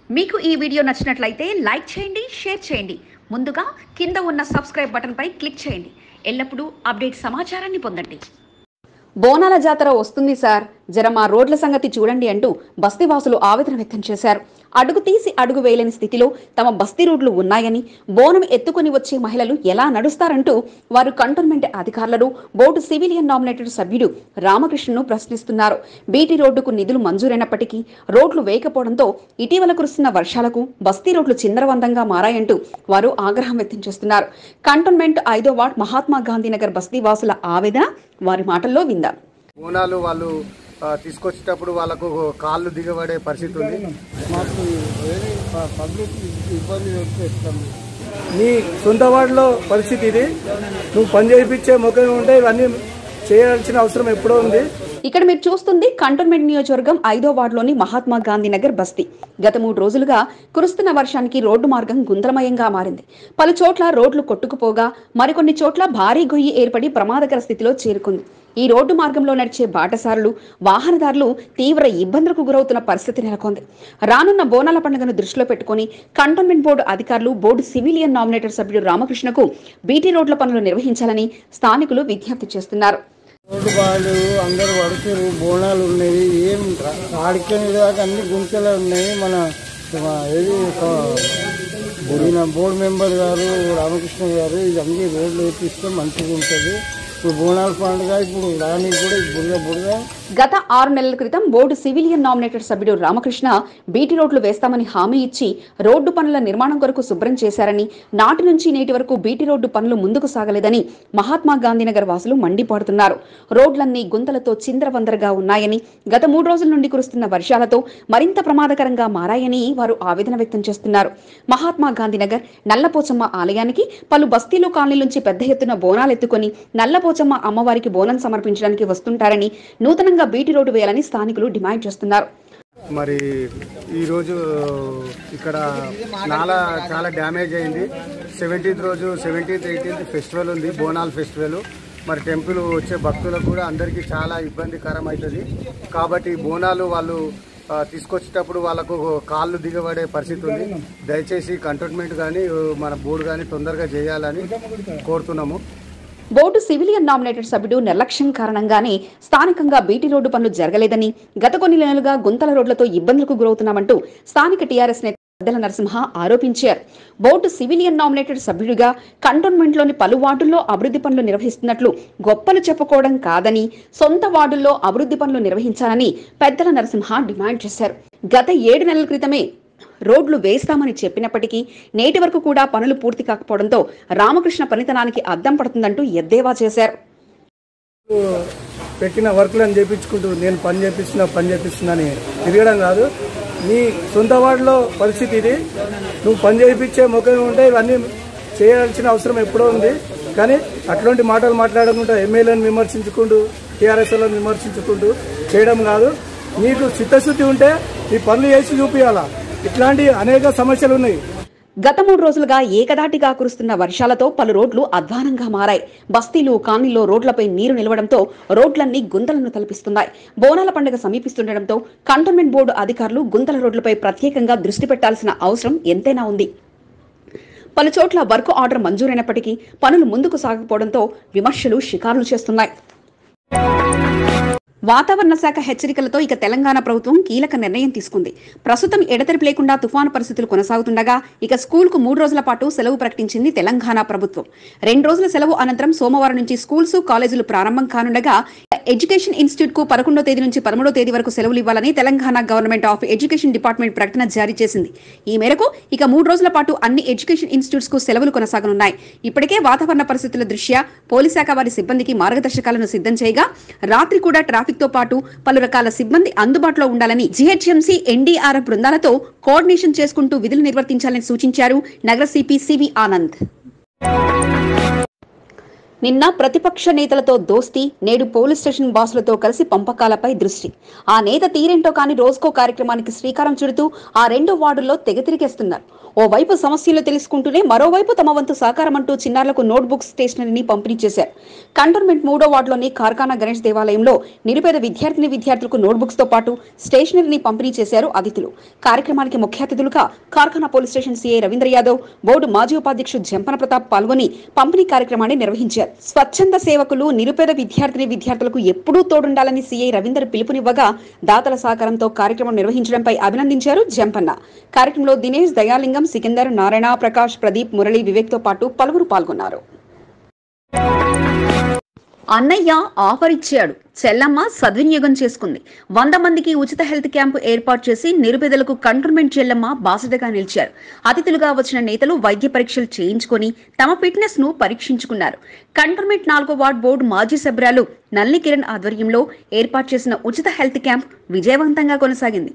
మీకు ఈ వీడియో నచ్చినట్లయితే లైక్ చేయండి షేర్ చేయండి ముందుగా కింద ఉన్న సబ్స్క్రైబ్ బటన్పై క్లిక్ చేయండి ఎల్లప్పుడూ అప్డేట్ సమాచారాన్ని పొందండి బోనాల జాతర వస్తుంది సార్ జర మా రోడ్ల సంగతి చూడండి అంటూ బస్తీవాసులు ఆవేదన వ్యక్తం చేశారు అడుగు తీసి అడుగు వేయలేని స్థితిలో తమ బస్తీ రోడ్లు ఉన్నాయని బోనం ఎత్తుకుని వచ్చే మహిళలు ఎలా నడుస్తారంటూ వారు కంటోన్మెంట్ అధికారులను బోర్డు సివిలియన్ నామినేటెడ్ సభ్యుడు రామకృష్ణను ప్రశ్నిస్తున్నారు బీటీ రోడ్డుకు నిధులు మంజూరైనప్పటికీ రోడ్లు వేయకపోవడంతో ఇటీవల కురుస్తున్న వర్షాలకు బస్తీ రోడ్లు చిందరవందంగా మారాయంటూ వారు ఆగ్రహం వ్యక్తం చేస్తున్నారు కంటోన్మెంట్ ఐదో వార్డ్ మహాత్మా గాంధీనగర్ బస్తీ వాసుల ఆవేదన వారి మాటల్లో విందాం బోనాలు వాళ్ళు ఆ, తీసుకొచ్చేటప్పుడు వాళ్ళకు కాళ్ళు దిగబడే పరిస్థితి ఉంది మాకు వేరే ప- పబ్లిక్ ఇబ్బంది పెట్టేస్తాం నీ సొంత వాడిలో పరిస్థితి ఇది నువ్వు పని చేయించే ముఖం ఉంటే ఇవన్నీ చేయాల్సిన అవసరం ఎప్పుడో ఉంది ఇక్కడ మీరు చూస్తుంది కంటోన్మెంట్ నియోజకవర్గం ఐదో వార్డులోని మహాత్మా గాంధీ నగర్ బస్తీ గత మూడు రోజులుగా కురుస్తున్న వర్షానికి రోడ్డు మార్గం గుంతలమయంగా మారింది పలు చోట్ల రోడ్లు కొట్టుకుపోగా మరికొన్ని చోట్ల భారీ గొయ్యి ఏర్పడి ప్రమాదకర స్థితిలో చేరుకుంది ఈ రోడ్డు మార్గంలో నడిచే బాటసారులు వాహనదారులు తీవ్ర ఇబ్బందులకు గురవుతున్న పరిస్థితి నెలకొంది రానున్న బోనాల పండుగను దృష్టిలో పెట్టుకుని కంటోన్మెంట్ బోర్డు అధికారులు బోర్డు సివిలియన్ నామినేటెడ్ సభ్యుడు రామకృష్ణకు బీటీ రోడ్ల పనులు నిర్వహించాలని స్థానికులు విజ్ఞప్తి చేస్తున్నారు రోడ్డు వాళ్ళు అందరు పడుతున్నారు బోనాలు ఉన్నాయి ఏం ఆడికని దాకా అన్ని గుంతలే ఉన్నాయి మన మన ఏది ఒక ఈయన బోర్డు మెంబర్ గారు రామకృష్ణ గారు ఇవన్నీ రోడ్లు వేపిస్తే మంచిగా ఉంటుంది ఇప్పుడు బోనాల పండుగ ఇప్పుడు రాని కూడా ఈ బురద బురద గత ఆరు నెలల క్రితం బోర్డు సివిలియన్ నామినేటెడ్ సభ్యుడు రామకృష్ణ బీటీ రోడ్లు వేస్తామని హామీ ఇచ్చి రోడ్డు పనుల నిర్మాణం కొరకు శుభ్రం చేశారని నాటి నుంచి నేటి వరకు బీటీ రోడ్డు పనులు ముందుకు సాగలేదని మహాత్మా గాంధీనగర్ వాసులు మండిపడుతున్నారు రోడ్లన్నీ గుంతలతో చిందరవందరగా ఉన్నాయని గత మూడు రోజుల నుండి కురుస్తున్న వర్షాలతో మరింత ప్రమాదకరంగా మారాయని వారు ఆవేదన వ్యక్తం చేస్తున్నారు మహాత్మా గాంధీనగర్ నల్లపోచమ్మ ఆలయానికి పలు బస్తీలు కాలనీ నుంచి పెద్ద ఎత్తున బోనాలెత్తుకొని నల్లపోచమ్మ అమ్మవారికి బోనం సమర్పించడానికి వస్తుంటారని నూతనంగా బీటీ రోడ్డు వేయాలని స్థానికులు డిమాండ్ చేస్తున్నారు మరి ఈరోజు ఇక్కడ నాలా చాలా డ్యామేజ్ అయింది సెవెంటీన్త్ రోజు సెవెంటీన్త్ ఎయిటీన్త్ ఫెస్టివల్ ఉంది బోనాల్ ఫెస్టివల్ మరి టెంపుల్ వచ్చే భక్తులకు కూడా అందరికీ చాలా ఇబ్బందికరం అవుతుంది కాబట్టి ఈ బోనాలు వాళ్ళు ఆ, తీసుకొచ్చేటప్పుడు వాళ్ళకు కాళ్ళు దిగబడే పరిస్థితి ఉంది దయచేసి కంటోన్మెంట్ కానీ మన బోర్డు కానీ తొందరగా చేయాలని కోరుతున్నాము బోర్డు సివిలియన్ నామినేటెడ్ సభ్యుడు నిర్లక్ష్యం కారణంగానే స్థానికంగా బీటీ రోడ్డు పనులు జరగలేదని గత కొన్ని నెలలుగా గుంతల రోడ్లతో ఇబ్బందులకు గురవుతున్నామంటూ స్థానిక టీఆర్ఎస్ నేత పెద్దల నరసింహ ఆరోపించారు బోర్డు సివిలియన్ నామినేటెడ్ సభ్యుడిగా కంటోన్మెంట్లోని పలు వార్డుల్లో అభివృద్ధి పనులు నిర్వహిస్తున్నట్లు గొప్పలు చెప్పుకోవడం కాదని సొంత వార్డుల్లో అభివృద్ధి పనులు నిర్వహించాలని పెద్దల నరసింహ డిమాండ్ చేశారు గత ఏడు నెలల క్రితమే రోడ్లు వేస్తామని చెప్పినప్పటికీ నేటి వరకు కూడా పనులు పూర్తి కాకపోవడంతో రామకృష్ణ పనితనానికి అద్దం పడుతుందంటూ ఎద్దేవా చేశారు పెట్టిన వర్క్లను చేపించుకుంటూ నేను పని చేపిస్తున్నా పని చేపిస్తున్నా అని తిరగడం కాదు నీ సొంత వాడిలో పరిస్థితి ఇది నువ్వు పని చేయించే ముఖం ఉంటే ఇవన్నీ చేయాల్సిన అవసరం ఎప్పుడో ఉంది కానీ అట్లాంటి మాటలు మాట్లాడకుండా ఎమ్మెల్యేలను విమర్శించుకుంటూ టీఆర్ఎస్లను విమర్శించుకుంటూ చేయడం కాదు నీకు చిత్తశుద్ధి ఉంటే ఈ పనులు చేసి చూపించాలా ఇట్లాంటి అనేక సమస్యలు ఉన్నాయి గత మూడు రోజులుగా ఏకదాటిగా కురుస్తున్న వర్షాలతో పలు రోడ్లు అధ్వానంగా మారాయి బస్తీలు కాలనీలో రోడ్లపై నీరు నిలవడంతో రోడ్లన్నీ గుంతలను తలపిస్తున్నాయి బోనాల పండుగ సమీపిస్తుండటంతో కంటోన్మెంట్ బోర్డు అధికారులు గుంతల రోడ్లపై ప్రత్యేకంగా దృష్టి పెట్టాల్సిన అవసరం ఎంతైనా ఉంది పలు చోట్ల వర్క్ ఆర్డర్ మంజూరైనప్పటికీ పనులు ముందుకు సాగకపోవడంతో విమర్శలు షికారులు చేస్తున్నాయి వాతావరణ శాఖ హెచ్చరికలతో ఇక తెలంగాణ ప్రభుత్వం కీలక నిర్ణయం తీసుకుంది ప్రస్తుతం ఎడతెరిపి లేకుండా తుఫాను పరిస్థితులు కొనసాగుతుండగా ఇక స్కూల్కు మూడు రోజుల పాటు సెలవు ప్రకటించింది తెలంగాణ ప్రభుత్వం రెండు రోజుల సెలవు అనంతరం సోమవారం నుంచి స్కూల్స్ కాలేజీలు ప్రారంభం కానుండగా ఎడ్యుకేషన్ ఇన్స్టిట్యూట్ కు పదకొండో తేదీ నుంచి పదమూడో తేదీ వరకు సెలవులు ఇవ్వాలని Telangana government of education department ప్రకటన జారీ చేసింది ఈ మేరకు ఇక మూడు రోజుల పాటు అన్ని ఎడ్యుకేషన్ ఇన్స్టిట్యూట్స్ కు సెలవులు కొనసాగనున్నాయి ఇప్పటికే వాతావరణ పరిస్థితుల దృష్ట్యా పోలీస్ శాఖ వారి సిబ్బందికి మార్గదర్శకాలను సిద్ధం చేయగా రాత్రి కూడా ట్రాఫిక్ తో పాటు పలు రకాల సిబ్బంది అందుబాటులో ఉండాలని జీహెచ్ఎంసీ ఎన్డీఆర్ఎఫ్ బృందాలతో కోఆర్డినేషన్ చేసుకుంటూ విధులు నిర్వర్తించాలని సూచించారు నగర సిపి సివి ఆనంద్ నిన్న ప్రతిపక్ష నేతలతో దోస్తీ నేడు పోలీస్ స్టేషన్ బాసులతో కలిసి పంపకాలపై దృష్టి ఆ నేత తీరేంటో కానీ రోజుకో కార్యక్రమానికి శ్రీకారం చుడుతూ ఆ రెండు వార్డుల్లో తెగ తిరిగేస్తున్నారు ఓవైపు సమస్యలు తెలుసుకుంటూనే మరోవైపు తమ వంతు సహకారం అంటూ చిన్నారులకు నోట్బుక్స్ స్టేషనరీని పంపిణీ చేశారు కంటోన్మెంట్ మూడో వార్డులోని కార్ఖానా గణేష్ దేవాలయంలో నిరుపేద విద్యార్థిని విద్యార్థులకు నోట్బుక్స్ తో పాటు స్టేషనరీని పంపిణీ చేశారు అతిథులు కార్యక్రమానికి ముఖ్య అతిథులుగా Karkhana police station CI Ravindra Yadav board మాజీ ఉపాధ్యక్షుడు జంపన ప్రతాప్ పాల్గొని పంపిణీ కార్యక్రమాన్ని నిర్వహించారు స్వచ్ఛంద సేవకులు నిరుపేద విద్యార్థిని విద్యార్థులకు ఎప్పుడూ తోడుండాలని సీఐ రవీందర్ పిలుపునివ్వగా దాతల సహకారంతో కార్యక్రమం నిర్వహించడంపై అభినందించారు జంపన్న కార్యక్రమంలో దినేష్ దయాలింగం సికిందర్ నారాయణ ప్రకాష్ ప్రదీప్ మురళి వివేక్ తో పాటు పలువురు పాల్గొన్నారు అన్నయ్య ఆఫర్ ఇచ్చాడు చెల్లమ్మ సద్వినియోగం చేసుకుంది వంద మందికి ఉచిత హెల్త్ క్యాంపు ఏర్పాటు చేసి నిరుపేదలకు కంటోన్మెంట్ చెల్లమ్మ బాసటగా నిలిచారు అతిథులుగా వచ్చిన నేతలు వైద్య పరీక్షలు చేయించుకొని తమ ఫిట్నెస్ ను పరీక్షించుకున్నారు కంటోన్మెంట్ నాలుగో వార్డ్ బోర్డు మాజీ సభ్యురాలు నల్లి కిరణ్ ఆధ్వర్యంలో ఏర్పాటు చేసిన ఉచిత హెల్త్ క్యాంప్ విజయవంతంగా కొనసాగింది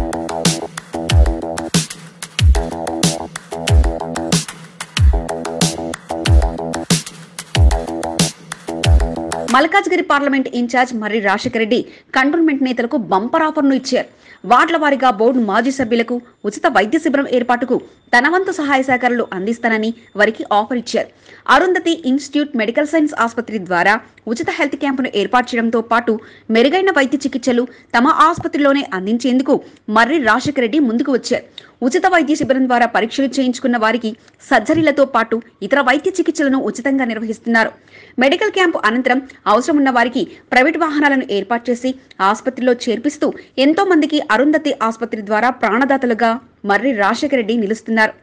Malkajgiri parliament incharge Marri Rajasekhara Reddy cantonment నేతలకు బంపర్ ఆఫర్ను ఇచ్చారు వార్డుల వారీగా బోర్డు మాజీ సభ్యులకు ఉచిత వైద్య శిబిరం ఏర్పాటుకు తన వంతు సహాయ సహకారాలు అందిస్తానని వారికి ఆఫర్ ఇచ్చారు అరుంధతి ఇన్స్టిట్యూట్ మెడికల్ సైన్స్ ఆసుపత్రి ద్వారా ఉచిత హెల్త్ క్యాంపును ఏర్పాటు చేయడంతో పాటు మెరుగైన వైద్య చికిత్సలు తమ ఆసుపత్రిలోనే అందించేందుకు మర్రి రాజశేఖర రెడ్డి ముందుకు వచ్చారు ఉచిత వైద్య శిబిరం ద్వారా పరీక్షలు చేయించుకున్న వారికి సర్జరీలతో పాటు ఇతర వైద్య చికిత్సలను ఉచితంగా నిర్వహిస్తున్నారు మెడికల్ క్యాంపు అనంతరం అవసరం ఉన్న వారికి ప్రైవేట్ వాహనాలను ఏర్పాటు చేసి ఆసుపత్రిలో చేర్పిస్తూ ఎంతో మందికి అరుంధతి ఆసుపత్రి ద్వారా ప్రాణదాతలుగా మర్రి రాజశేఖర రెడ్డి నిలుస్తున్నారు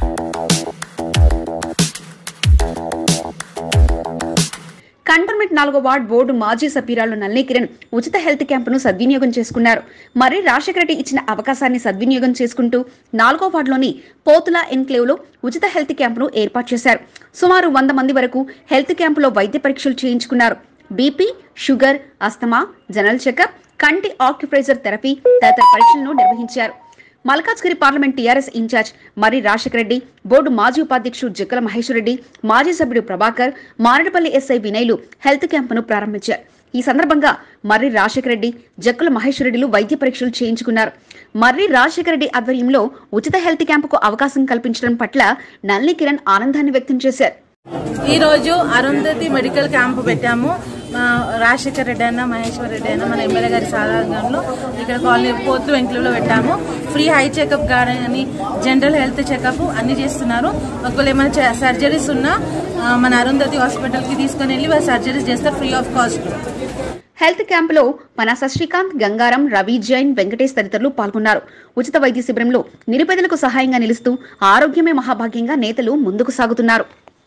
కంటోన్మెంట్ నాలుగో వార్డ్ బోర్డు మాజీ సభ్యురాలు నల్లి కిరణ్ ఉచిత హెల్త్ క్యాంపును సద్వినియోగం చేసుకున్నారు మరి రాజశేఖర రెడ్డి ఇచ్చిన అవకాశాన్ని సద్వినియోగం చేసుకుంటూ నాలుగో వార్డులోని పోతుల ఎన్క్లేవ్ లో ఉచిత హెల్త్ క్యాంపును ఏర్పాటు చేశారు సుమారు వంద మంది వరకు హెల్త్ క్యాంపులో వైద్య పరీక్షలు చేయించుకున్నారు BP sugar asthma general checkup కంటి ఆక్యుప్రెజర్ థెరపీ తదితర పరీక్షలను నిర్వహించారు మల్కాజ్గిరి పార్లమెంట్ టీఆర్ఎస్ ఇన్ఛార్జ్ మరి రాజశేఖర రెడ్డి బోర్డు మాజీ ఉపాధ్యక్షుడు జక్కల మహేశ్వర్ రెడ్డి మాజీ సభ్యుడు ప్రభాకర్ మారేడుపల్లి ఎస్ఐ వినయ్లు హెల్త్ క్యాంపును ప్రారంభించారు ఈ సందర్భంగా మర్రి రాజశేఖర రెడ్డి జక్కుల మహేశ్వర రెడ్డిలు వైద్య పరీక్షలు చేయించుకున్నారు మర్రి రాజశేఖర రెడ్డి ఆధ్వర్యంలో ఉచిత హెల్త్ క్యాంపుకు అవకాశం కల్పించడం పట్ల నల్లి కిరణ్ ఆనందాన్ని వ్యక్తం చేశారు ఈ రోజు అరుంధతి మెడికల్ క్యాంప్ పెట్టాము మా రాజశేఖర్ రెడ్డి అన్న మహేశ్వర్ రెడ్డి అన్న మన ఎమ్మెల్యే గారి సాధారణంలో ఇక్కడ కాలనీ పోతు వెంకలలో పెట్టాము ఫ్రీ హై చెకప్ కానీ జనరల్ హెల్త్ చెకప్ అన్ని చేస్తున్నారు ఒకవేళ ఏమైనా సర్జరీస్ ఉన్నా ఆ, మన అరుంధతి హాస్పిటల్కి తీసుకొని వెళ్ళి వాళ్ళు సర్జరీస్ చేస్తారు ఫ్రీ ఆఫ్ కాస్ట్ హెల్త్ క్యాంపులో పనాస శ్రీకాంత్ గంగారం రవి జైన్ వెంకటేష్ తదితరులు పాల్గొన్నారు ఉచిత వైద్య శిబిరంలో నిరుపేదలకు సహాయంగా నిలుస్తూ ఆరోగ్యమే మహాభాగ్యంగా నేతలు ముందుకు సాగుతున్నారు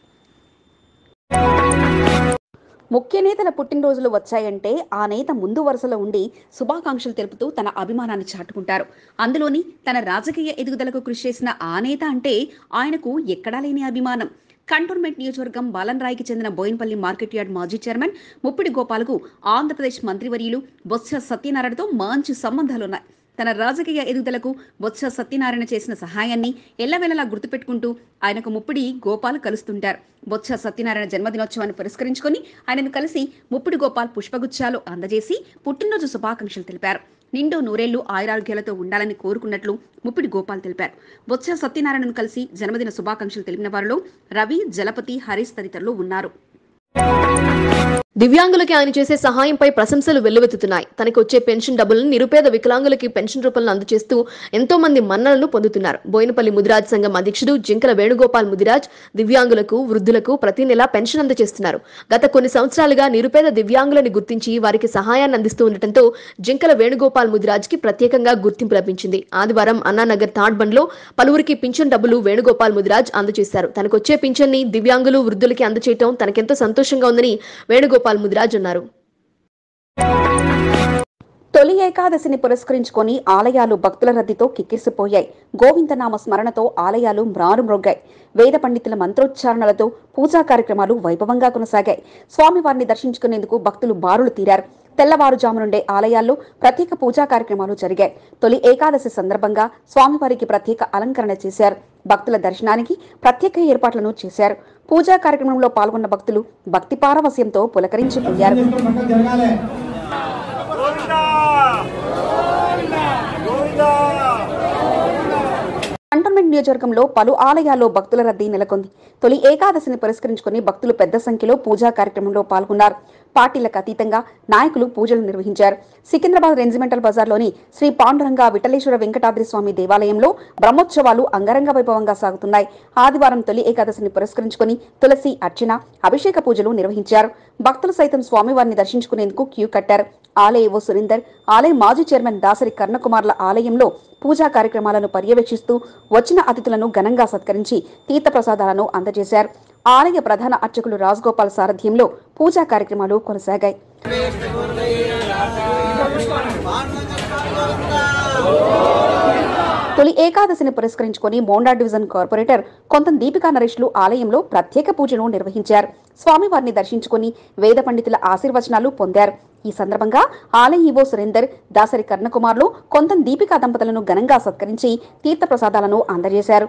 ముఖ్య నేతల పుట్టినరోజులు వచ్చాయంటే ఆ నేత ముందు వరుసలో ఉండి శుభాకాంక్షలు తెలుపుతూ తన అభిమానాన్ని చాటుకుంటారు అందులోని తన రాజకీయ ఎదుగుదలకు కృషి చేసిన ఆ నేత అంటే ఆయనకు ఎక్కడా లేని అభిమానం కంటోన్మెంట్ నియోజకవర్గం బాలన్రాయ్కి చెందిన బోయిన్పల్లి మార్కెట్ యార్డ్ మాజీ చైర్మన్ ముప్పిడి గోపాలకు ఆంధ్రప్రదేశ్ మంత్రివర్యులు బొత్స సత్యనారాయణతో మంచి సంబంధాలున్నాయి తన రాజకీయ ఎదుగుదలకు బొత్స సత్యనారాయణ చేసిన సహాయాన్ని ఎల్లవెల్లలా గుర్తుపెట్టుకుంటూ ఆయనకు ముప్పిడి గోపాల్ కలుస్తుంటారు బొత్స సత్యనారాయణ జన్మదినోత్సవాన్ని పురస్కరించుకొని ఆయనను కలిసి ముప్పిడి గోపాల్ పుష్పగుచ్చాలు అందజేసి పుట్టినరోజు శుభాకాంక్షలు తెలిపారు నిండు నూరేళ్లు ఆయురారోగ్యాలతో ఉండాలని కోరుకున్నట్లు ముప్పిడి గోపాల్ తెలిపారు బొత్స సత్యనారాయణను కలిసి జన్మదిన శుభాకాంక్షలు తెలిపిన వారిలో రవి జలపతి హరీష్ తదితరులు ఉన్నారు దివ్యాంగులకి ఆయన చేసే సహాయంపై ప్రశంసలు వెల్లువెత్తుతున్నాయి తనకు వచ్చే పెన్షన్ డబ్బులను నిరుపేద వికలాంగులకి పెన్షన్ రూపంలో అందజేస్తూ ఎంతో మంది మన్ననలు పొందుతున్నారు బోయినపల్లి ముదిరాజ్ సంఘం అధ్యక్షుడు జింకల వేణుగోపాల్ ముదిరాజ్ దివ్యాంగులకు వృద్ధులకు ప్రతి నెలా పెన్షన్ అందజేస్తున్నారు గత కొన్ని సంవత్సరాలుగా నిరుపేద దివ్యాంగులని గుర్తించి వారికి సహాయాన్ని అందిస్తూ ఉండటంతో జింకల వేణుగోపాల్ ముదిరాజ్ కి ప్రత్యేకంగా గుర్తింపు లభించింది ఆదివారం అన్నానగర్ థర్డ్ బండ్ లో పలువురికి పింఛన్ డబ్బులు వేణుగోపాల్ ముదిరాజ్ అందజేశారు తనకొచ్చే పింఛన్ని దివ్యాంగులు వృద్ధులకి అందజేయటం తనకెంతో సంతోషంగా ఉందని వేణుగోపాల్ ముదిరాజ్ అన్నారు తొలి ఏకాదశిని పురస్కరించుకొని ఆలయాలు భక్తుల రద్దీతో కిక్కిరిసిపోయాయి గోవిందనామ స్మరణతో ఆలయాలు మ్రారుమ్రొగ్గాయి వేద పండితుల మంత్రోచ్చారణలతో పూజా కార్యక్రమాలు వైభవంగా కొనసాగాయి స్వామివారిని దర్శించుకునేందుకు భక్తులు బారులు తీరారు తెల్లవారుజాము నుండే ఆలయాల్లో ప్రత్యేక పూజా కార్యక్రమాలు జరిగాయి తొలి ఏకాదశి సందర్భంగా స్వామివారికి ప్రత్యేక అలంకరణ చేశారు భక్తుల దర్శనానికి ప్రత్యేక ఏర్పాట్లను చేశారు పూజా కార్యక్రమంలో పాల్గొన్న భక్తులు భక్తి పారవస్యంతో పులకరించిపోయారు కంటోన్మెంట్ నియోజకవర్గంలో పలు ఆలయాల్లో భక్తుల రద్దీ నెలకొంది తొలి ఏకాదశిని పురస్కరించుకుని భక్తులు పెద్ద సంఖ్యలో పూజా కార్యక్రమంలో పాల్గొన్నారు పార్టీలకు అతీతంగా నాయకులు పూజలు నిర్వహించారు సికింద్రాబాద్ రెజిమెంటల్ బజార్లోని శ్రీ పాండురంగ విఠలేశ్వర వెంకటాద్రి స్వామి దేవాలయంలో బ్రహ్మోత్సవాలు అంగరంగ వైభవంగా సాగుతున్నాయి ఆదివారం తొలి ఏకాదశిని పురస్కరించుకుని తులసి అర్చన అభిషేక పూజలు నిర్వహించారు భక్తులు సైతం స్వామివారిని దర్శించుకునేందుకు క్యూ కట్టారు ఆలయ ఓ సురేందర్ ఆలయ మాజీ చైర్మన్ దాసరి కర్ణకుమార్ల ఆలయంలో పూజా కార్యక్రమాలను పర్యవేక్షిస్తూ వచ్చిన అతిథులను ఘనంగా సత్కరించి తీర్థప్రసాదాలను అందజేశారు ఆలయ ప్రధాన అర్చకులు రాజగోపాల్ సారథ్యంలో పూజా కార్యక్రమాలు కొనసాగాయి తొలి ఏకాదశిని పురస్కరించుకొని మోండా డివిజన్ కార్పొరేటర్ కొంత దీపికా నరేష్లు ఆలయంలో ప్రత్యేక పూజను నిర్వహించారు స్వామివారిని దర్శించుకుని వేద పండితుల ఆశీర్వచనాలు పొందారు ఈ సందర్భంగా ఆలయ ఈవో సురేందర్ దాసరి కర్ణకుమార్లు కొంత దీపికా దంపతులను ఘనంగా సత్కరించి తీర్థప్రసాదాలను అందజేశారు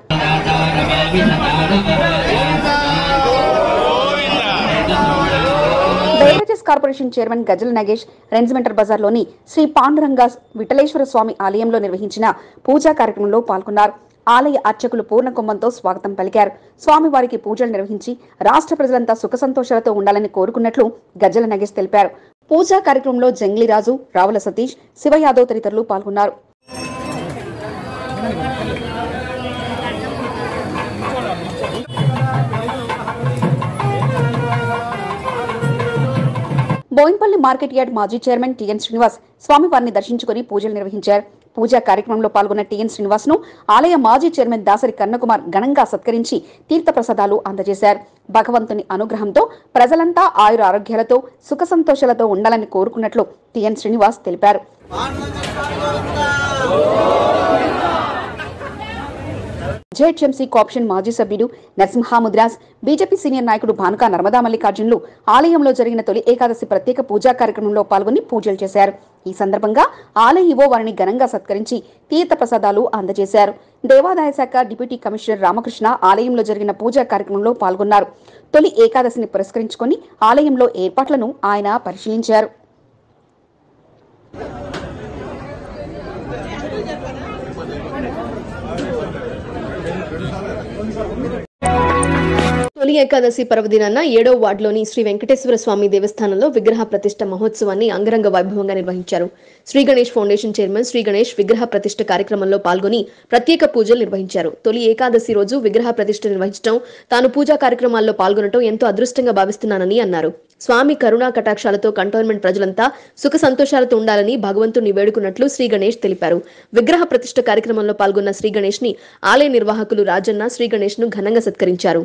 beverages corporation chairman Gazal Nagesh regimental బజార్లోని శ్రీ పాండురంగ విఠలేశ్వర స్వామి ఆలయంలో నిర్వహించిన పూజా కార్యక్రమంలో పాల్గొన్నారు ఆలయ అర్చకులు పూర్ణ కుంభంతో స్వాగతం పలికారు స్వామివారికి పూజలు నిర్వహించి రాష్ట్ర ప్రజలంతా సుఖ సంతోషాలతో ఉండాలని కోరుకున్నట్లు గజ్జల నగేష్ తెలిపారు పూజా కార్యక్రమంలో జంగ్లీరాజు రావుల సతీష్ శివ యాదవ్ తదితరులు పాల్గొన్నారు బోయిన్పల్లి మార్కెట్ యార్డ్ మాజీ చైర్మన్ టిఎన్ శ్రీనివాస్ స్వామివారిని దర్శించుకుని పూజలు నిర్వహించారు పూజా కార్యక్రమంలో పాల్గొన్న టిఎన్ శ్రీనివాస్ ను ఆలయ మాజీ చైర్మన్ దాసరి కన్నకుమార్ ఘనంగా సత్కరించి తీర్థప్రసాదాలు అందజేశారు భగవంతుని అనుగ్రహంతో ప్రజలంతా ఆయుర ఆరోగ్యాలతో సుఖ సంతోషాలతో ఉండాలని కోరుకున్నట్లు టిఎన్ శ్రీనివాస్ తెలిపారు జెడ్ఎంసీ కోఆప్షన్ మాజీ సభ్యుడు నరసింహ ముద్రాస్ బీజేపీ సీనియర్ నాయకుడు భానుకా నర్మదా మల్లికార్జునులు ఆలయంలో జరిగిన తొలి ఏకాదశి ప్రత్యేక పూజా కార్యక్రమంలో పాల్గొని పూజలు చేశారు ఈ సందర్భంగా ఆలయ ఈవో వారిని ఘనంగా సత్కరించి తీర్థ ప్రసాదాలు అందజేశారు దేవాదాయ శాఖ డిప్యూటీ కమిషనర్ రామకృష్ణ ఆలయంలో జరిగిన పూజా కార్యక్రమంలో పాల్గొన్నారు తొలి ఏకాదశిని పురస్కరించుకొని ఆలయంలో ఏర్పాట్లను ఆయన పరిశీలించారు తొలి ఏకాదశి పర్వదినాన ఏడో వార్డులోని శ్రీ వెంకటేశ్వర స్వామి దేవస్థానంలో విగ్రహ ప్రతిష్ట మహోత్సవాన్ని అంగరంగ వైభవంగా నిర్వహించారు శ్రీ గణేష్ ఫౌండేషన్ చైర్మన్ శ్రీ గణేష్ విగ్రహ ప్రతిష్ట కార్యక్రమంలో పాల్గొని ప్రత్యేక పూజలు నిర్వహించారు తొలి ఏకాదశి రోజు విగ్రహ ప్రతిష్ట నిర్వహించడం తాను పూజా కార్యక్రమాల్లో పాల్గొనడం ఎంతో అదృష్టంగా భావిస్తున్నానని అన్నారు స్వామి కరుణా కటాక్షాలతో కంటోన్మెంట్ ప్రజలంతా సుఖ సంతోషాలతో ఉండాలని భగవంతుని వేడుకున్నట్లు శ్రీ గణేష్ తెలిపారు విగ్రహ ప్రతిష్ట కార్యక్రమంలో పాల్గొన్న శ్రీ గణేష్ ని ఆలయ నిర్వాహకులు రాజన్న శ్రీ గణేష్ ను ఘనంగా సత్కరించారు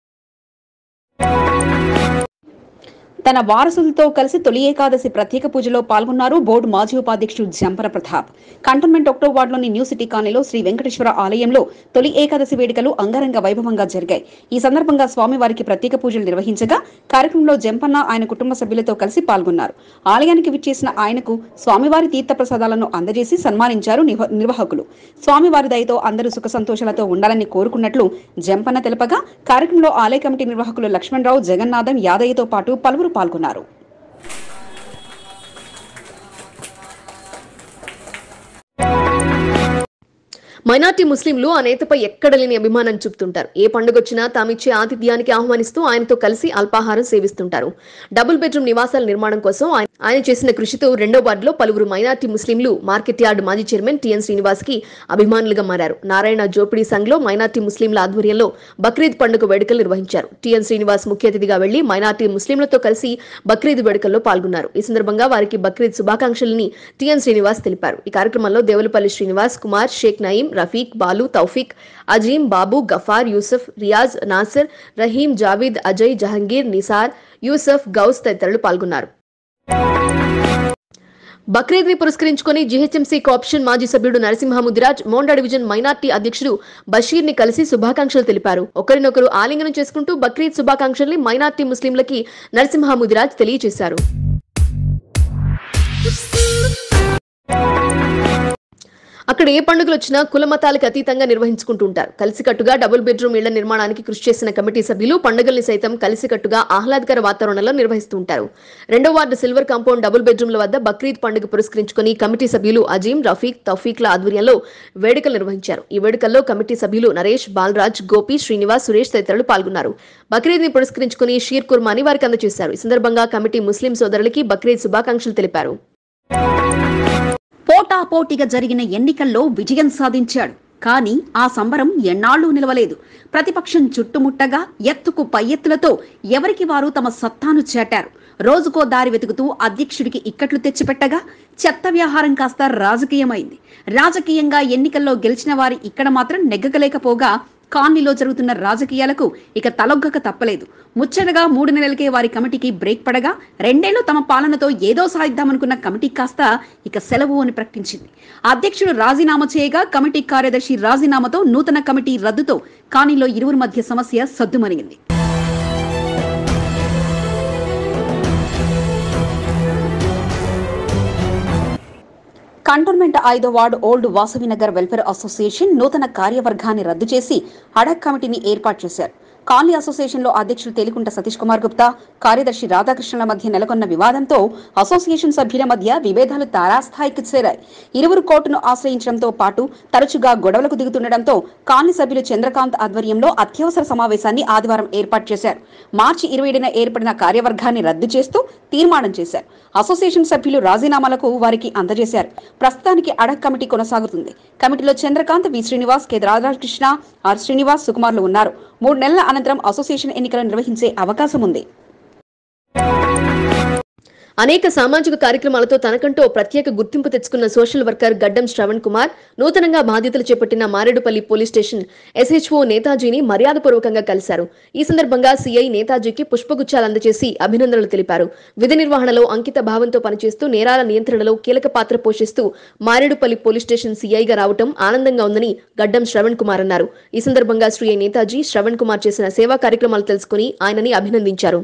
తన వారసులతో కలిసి తొలి ఏకాదశి ప్రత్యేక పూజలో పాల్గొన్నారు బోర్డు మాజీ ఉపాధ్యక్షుడు జంపర ప్రతాప్ కంటోన్మెంట్ ఒకటో వార్డులోని న్యూ సిటీ కాలనీలో శ్రీ వెంకటేశ్వర ఆలయంలో తొలి ఏకాదశి వేడుకలు అంగరంగ వైభవంగా జరిగాయి ఈ సందర్భంగా స్వామివారికి ప్రత్యేక పూజలు నిర్వహించగా కార్యక్రమంలో జంపన్న ఆయన కుటుంబ సభ్యులతో కలిసి పాల్గొన్నారు ఆలయానికి విచ్చేసిన ఆయనకు స్వామివారి తీర్థ ప్రసాదాలను అందజేసి సన్మానించారు నివ- నిర్వాహకులు స్వామివారి దయతో అందరూ సుఖ సంతోషాలతో ఉండాలని కోరుకున్నట్లు జంపన్న తెలపగా కార్యక్రమంలో ఆలయ కమిటీ నిర్వాహకులు లక్ష్మణరావు జగన్నాథం యాదయ్యతో పాటు పలువురు పాల్గొన్నారు మైనార్టీ ముస్లింలు ఆ నేతపై ఎక్కడ లేని అభిమానం చూపుతుంటారు ఏ పండుగొచ్చినా తామిచ్చే ఆతిథ్యానికి ఆహ్వానిస్తూ ఆయనతో కలిసి అల్పాహారం సేవిస్తుంటారు డబుల్ బెడ్రూమ్ నివాసాల నిర్మాణం కోసం ఆయన- ఆయన చేసిన కృషితో రెండో వార్డులో పలువురు మైనార్టీ ముస్లింలు మార్కెట్ యార్డ్ మాజీ చైర్మన్ టిఎన్ శ్రీనివాస్ కి అభిమానులుగా మారారు నారాయణ జోపిడి సంఘ్లో మైనార్టీ ముస్లింల ఆధ్వర్యంలో బక్రీద్ పండుగ వేడుకలు నిర్వహించారు టిఎన్ శ్రీనివాస్ ముఖ్య అతిథిగా వెళ్లి మైనార్టీ ముస్లింలతో కలిసి బక్రీద్ వేడుకల్లో పాల్గొన్నారు ఈ సందర్భంగా వారికి బక్రీద్ శుభాకాంక్షలని టిఎన్ శ్రీనివాస్ తెలిపారు ఈ కార్యక్రమంలో దేవులపల్లి శ్రీనివాస్ కుమార్ షేక్ నయీం రఫీక్ బాలు తౌఫిక్ అజీం బాబు గఫార్ యూసఫ్ రియాజ్ నాసిర్ రహీం జావీద్ అజయ్ జహంగీర్ నిసార్ యూసఫ్ గౌస్ తదితరులు పాల్గొన్నారు బక్రీద్ ని పురస్కరించుకుని జీహెచ్ఎంసీ కోఆప్షన్ మాజీ సభ్యుడు నరసింహ ముదిరాజ్ మోండా డివిజన్ మైనార్టీ అధ్యక్షుడు బషీర్ ని కలిసి శుభాకాంక్షలు తెలిపారు ఒకరినొకరు ఆలింగనం చేసుకుంటూ బక్రీద్ శుభాకాంక్షల్ని మైనార్టీ ముస్లింలకి నరసింహ ముదిరాజ్ తెలియజేశారు అక్కడ ఏ పండుగలు వచ్చినా కుల మతాలకు అతీతంగా నిర్వహించుకుంటూ ఉంటారు కలిసికట్టుగా డబుల్ బెడ్రూమ్ ఇళ్ల నిర్మాణానికి కృషి చేసిన కమిటీ సభ్యులు పండుగల్ని సైతం కలిసికట్టుగా ఆహ్లాదకర వాతావరణంలో నిర్వహిస్తూ ఉంటారు రెండో వార్డు సిల్వర్ కాంపౌండ్ డబుల్ బెడ్రూమ్ల వద్ద బక్రీద్ పండుగ పురస్కరించుకుని కమిటీ సభ్యులు అజీం రఫీక్ తౌఫీక్ల ఆధ్వర్యంలో వేడుకలు నిర్వహించారు ఈ వేడుకల్లో కమిటీ సభ్యులు నరేష్ బాలరాజ్ గోపి శ్రీనివాస్ సురేష్ తదితరులు పాల్గొన్నారు బక్రీద్ ని పురస్కరించుకుని షీర్ కుర్మాని వారికి అందజేశారు ఈ సందర్భంగా కమిటీ ముస్లిం సోదరులకి బక్రీద్ శుభాకాంక్షలు తెలిపారు పోటాపోటీగా జరిగిన ఎన్నికల్లో విజయం సాధించాడు కానీ ఆ సంబరం ఎన్నాళ్లు నిలవలేదు ప్రతిపక్షం చుట్టుముట్టగా ఎత్తుకు పై ఎత్తులతో ఎవరికి వారు తమ సత్తాను చేటారు రోజుకో దారి వెతుకుతూ అధ్యక్షుడికి ఇక్కట్లు తెచ్చిపెట్టగా చెత్త వ్యవహారం కాస్త రాజకీయమైంది రాజకీయంగా ఎన్నికల్లో గెలిచిన వారి ఇక్కడ మాత్రం నెగ్గకలేకపోగా కాలనీలో జరుగుతున్న రాజకీయాలకు ఇక తలొగ్గక తప్పలేదు ముచ్చటగా మూడు నెలలకే వారి కమిటీకి బ్రేక్ పడగా రెండేళ్లు తమ పాలనతో ఏదో సాధిద్దామనుకున్న కమిటీ కాస్త ఇక సెలవు అని ప్రకటించింది అధ్యక్షుడు రాజీనామా చేయగా కమిటీ కార్యదర్శి రాజీనామాతో నూతన కమిటీ రద్దుతో కాలనీలో ఇరువురి మధ్య సమస్య సద్దుమణిగింది కంటోన్మెంట్ ఐదో ward old Vasavi Nagar welfare association నూతన కార్యవర్గాన్ని రద్దు చేసి అడక్ కమిటీని ఏర్పాటు చేశారు కాలనీ అసోసియేషన్లో అధ్యక్షులు తేలికుంట సతీష్ కుమార్ గుప్తా కార్యదర్శి రాధాకృష్ణల మధ్య నెలకొన్న వివాదంతో అసోసియేషన్ సభ్యుల మధ్య విభేదాలు తారాస్థాయికి చేరాయి ఇరువురు కోర్టును ఆశ్రయించడంతో పాటు తరచుగా గొడవలకు దిగుతుండటంతో కాలనీ సభ్యులు చంద్రకాంత్ ఆధ్వర్యంలో అత్యవసర సమావేశాన్ని ఆదివారం ఏర్పాటు చేశారు మార్చి ఇరవై ఏడున ఏర్పడిన కార్యవర్గాన్ని రద్దు చేస్తూ తీర్మానం చేశారు అసోసియేషన్ సభ్యులు రాజీనామాలకు వారికి అందజేశారు ప్రస్తుతానికి అడక్ కమిటీ కొనసాగుతుంది కమిటీలో Chandrakant V Srinivas K Radhakrishna R Srinivas సుకుమార్లు ఉన్నారు మూడు నెలల అనంతరం అసోసియేషన్ ఎన్నికలు నిర్వహించే అవకాశం ఉంది అనేక సామాజిక కార్యక్రమాలతో తనకంటూ ఓ ప్రత్యేక గుర్తింపు తెచ్చుకున్న సోషల్ వర్కర్ గడ్డం శ్రవణ్ కుమార్ నూతనంగా బాధ్యతలు చేపట్టిన మారేడుపల్లి పోలీస్ స్టేషన్ ఎస్హెచ్ఓ నేతాజీని మర్యాదపూర్వకంగా కలిశారు ఈ సందర్భంగా సీఐ నేతాజీకి పుష్పగుచ్చాలు అందజేసి అభినందనలు తెలిపారు విధి నిర్వహణలో అంకిత భావంతో పనిచేస్తూ నేరాల నియంత్రణలో కీలక పాత్ర పోషిస్తూ మారేడుపల్లి పోలీస్ స్టేషన్ సీఐగా రావటం ఆనందంగా ఉందని గడ్డం శ్రవణ్ కుమార్ అన్నారు ఈ సందర్భంగా శ్రీ నేతాజీ శ్రవణ్ కుమార్ చేసిన సేవా కార్యక్రమాలు తెలుసుకుని ఆయనని అభినందించారు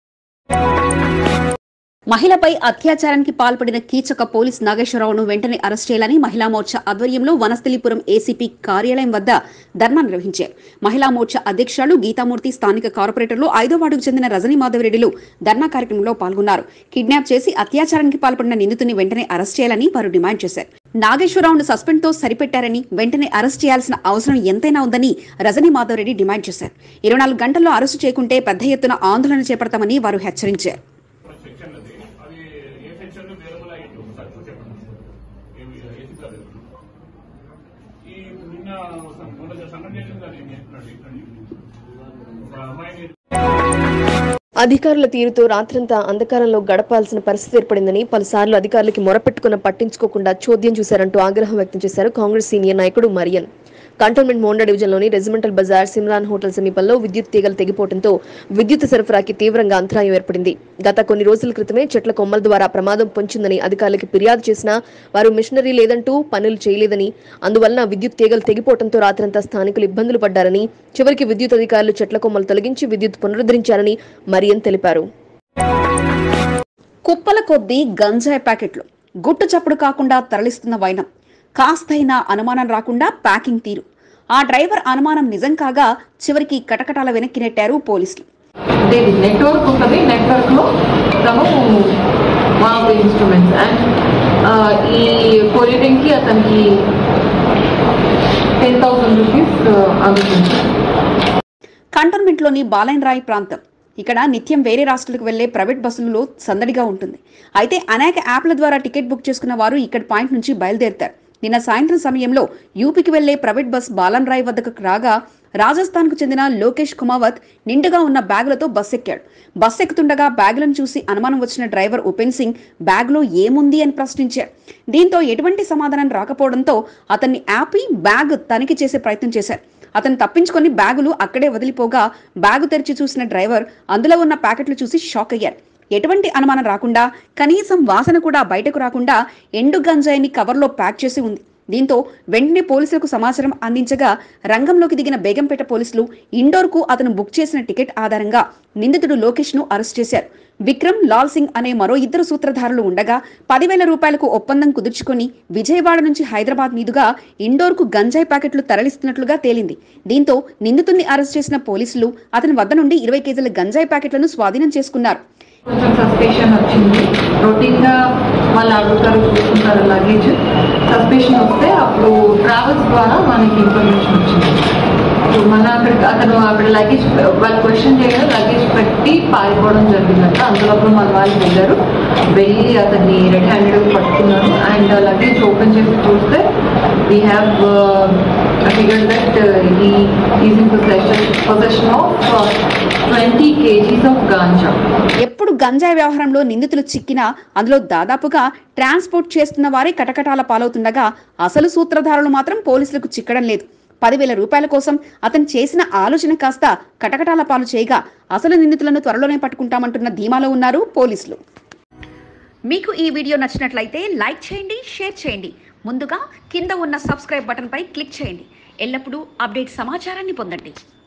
మహిళపై అత్యాచారానికి పాల్పడిన కీచక పోలీస్ నాగేశ్వరరావును వెంటనే అరెస్ట్ చేయాలని మహిళా మోర్చా ఆధ్వర్యంలో వనస్థలిపురం ఏసీపీ కార్యాలయం వద్ద ధర్నా నిర్వహించారు మహిళా మోర్చా అధ్యక్షురాలు గీతామూర్తి స్థానిక కార్పొరేటర్లు ఐదో వార్డుకు చెందిన రజనీ మాధవరెడ్డిలు ధర్నా కార్యక్రమంలో పాల్గొన్నారు కిడ్నాప్ చేసి అత్యాచారానికి పాల్పడిన నిందితుని వెంటనే అరెస్ట్ చేయాలని వారు డిమాండ్ చేశారు నాగేశ్వరరావును సస్పెండ్ తో సరిపెట్టారని వెంటనే అరెస్ట్ చేయాల్సిన అవసరం ఎంతైనా ఉందని రజనీ మాధవరెడ్డి డిమాండ్ చేశారు ఇరవై నాలుగు గంటల్లో అరెస్టు చేయకుంటే పెద్ద ఎత్తున ఆందోళన చేపడతామని వారు హెచ్చరించారు సెక్షన్ అది అది ఏ సెక్షన్ వేరబుల్ అయ్యింది ఒకసారి చూసి చెప్పండి ఏమి ఏది కాదు ఈ నిన్న మొన్న సంఘటన చేసింది అది ఏం చేస్తున్నాడు ఇక్కడ ఒక అమ్మాయిని అధికారుల తీరుతో రాత్రంతా అంధకారంలో గడపాల్సిన పరిస్థితి ఏర్పడిందని పలుసార్లు అధికారులకి మొరపెట్టుకున్న పట్టించుకోకుండా చోద్యం చూశారంటూ ఆగ్రహం వ్యక్తం చేశారు కాంగ్రెస్ సీనియర్ నాయకుడు మరియన్ కంటోన్మెంట్ మోండా డివిజన్లోని రెజిమెంటల్ బజార్ సిమ్రాన్ హోటల్ సమీపంలో విద్యుత్ తీగలు తెగిపోవడంతో విద్యుత్ సరఫరాకి తీవ్రంగా అంతరాయం ఏర్పడింది గత కొన్ని రోజుల క్రితమే చెట్ల కొమ్మల ద్వారా ప్రమాదం పొంచిందని అధికారులకు ఫిర్యాదు చేసినా వారు మిషనరీ లేదంటూ పనులు చేయలేదని అందువలన విద్యుత్ తీగలు తెగిపోవడంతో రాత్రంతా స్థానికులు ఇబ్బందులు పడ్డారని చివరికి విద్యుత్ అధికారులు చెట్ల కొమ్మలు తొలగించి విద్యుత్ పునరుద్ధరించారని మరియన్ తెలిపారు కుప్పల కొద్దీ గంజాయి ప్యాకెట్లు గుట్టు చప్పుడు కాకుండా తరలిస్తున్న వైనం కాస్తైనా అనుమానం రాకుండా ప్యాకింగ్ తీరు ఆ డ్రైవర్ అనుమానం నిజం కాగా చివరికి కటకటాల వెనక్కి నెట్టారు పోలీసులు అంటే నెట్వర్క్ ఉంటుంది నెట్వర్క్ లో తను one of the instruments and ఈ కొరియరింగ్ కి అతనికి టెన్ థౌసండ్ రూపీస్ అందుతుంది కంటోన్మెంట్లోని బాలైన్ ప్రాంతం ఇక్కడ నిత్యం వేరే రాష్ట్రాలకు వెళ్లే ప్రైవేట్ బస్సులలో సందడిగా ఉంటుంది అయితే అనేక యాప్ల ద్వారా టికెట్ బుక్ చేసుకున్న వారు ఇక్కడ పాయింట్ నుంచి బయలుదేరుతారు నిన్న సాయంత్రం సమయంలో యూపీకి వెళ్లే ప్రైవేట్ బస్ బాలన్ రాయ్ వద్దకు రాగా రాజస్థాన్కు చెందిన లోకేష్ కుమావత్ నిండుగా ఉన్న బ్యాగులతో బస్ ఎక్కాడు బస్ ఎక్కుతుండగా బ్యాగులను చూసి అనుమానం వచ్చిన డ్రైవర్ ఉపేన్ సింగ్ బ్యాగ్లో ఏముంది అని ప్రశ్నించాడు దీంతో ఎటువంటి సమాధానం రాకపోవడంతో అతన్ని ఆపి బ్యాగ్ తనిఖీ చేసే ప్రయత్నం చేశారు అతను తప్పించుకొని బ్యాగులు అక్కడే వదిలిపోగా బ్యాగు తెరిచి చూసిన డ్రైవర్ అందులో ఉన్న ప్యాకెట్లు చూసి షాక్ అయ్యారు ఎటువంటి అనుమానం రాకుండా కనీసం వాసన కూడా బయటకు రాకుండా ఎండు గంజాయిని కవర్లో ప్యాక్ చేసి ఉంది దీంతో వెంటనే పోలీసులకు సమాచారం అందించగా రంగంలోకి దిగిన బేగంపేట పోలీసులు ఇండోర్కు అతను బుక్ చేసిన టికెట్ ఆధారంగా నిందితుడు లోకేష్ను అరెస్ట్ చేశారు విక్రమ్ లాల్ సింగ్ అనే మరో ఇద్దరు సూత్రధారులు ఉండగా పదివేల రూపాయలకు ఒప్పందం కుదుర్చుకొని విజయవాడ నుంచి హైదరాబాద్ మీదుగా ఇండోర్కు గంజాయి ప్యాకెట్లు తరలిస్తున్నట్లుగా తేలింది దీంతో నిందితుడిని అరెస్ట్ చేసిన పోలీసులు అతని వద్ద నుండి ఇరవై కేజీల గంజాయి ప్యాకెట్లను స్వాధీనం చేసుకున్నారు కొంచెం సస్పెషన్ వచ్చింది రొటీన్ గా వాళ్ళు అడుగుతారు చూసుకుంటారు లగేజ్ సస్పెషన్ వస్తే అప్పుడు ట్రావెల్స్ ద్వారా మనకి ఇన్ఫర్మేషన్ వచ్చింది ఇప్పుడు మన అక్కడ అతను అక్కడ లగేజ్ వాళ్ళు క్వశ్చన్ చేయగా లగేజ్ పెట్టి పారిపోవడం జరిగిందంట అందులోపు మన వాళ్ళు వెళ్ళారు వెళ్ళి అతన్ని రెడ్ హ్యాండెడ్ పట్టుకున్నారు అండ్ లగేజ్ ఓపెన్ చేసి చూస్తే వీ హ్యావ్ ఫిగర్ దట్ ఈ is in possession of twenty kgs of ganja ఎప్పుడు గంజాయి వ్యవహారంలో నిందితులు చిక్కినా అందులో దాదాపుగా ట్రాన్స్పోర్ట్ చేస్తున్న వారే కటకటాల పాలవుతుండగా అసలు సూత్రధారులు మాత్రం పోలీసులకు చిక్కడం లేదు పదివేల రూపాయల కోసం అతను చేసిన ఆలోచన కాస్త కటకటాల పాలు చేయగా అసలు నిందితులను త్వరలోనే పట్టుకుంటామంటున్న ధీమాలో ఉన్నారు పోలీసులు మీకు ఈ వీడియో నచ్చినట్లయితే లైక్ చేయండి షేర్ చేయండి ముందుగా కింద ఉన్న సబ్స్క్రైబ్ బటన్పై క్లిక్ చేయండి ఎల్లప్పుడూ అప్డేట్ సమాచారాన్ని పొందండి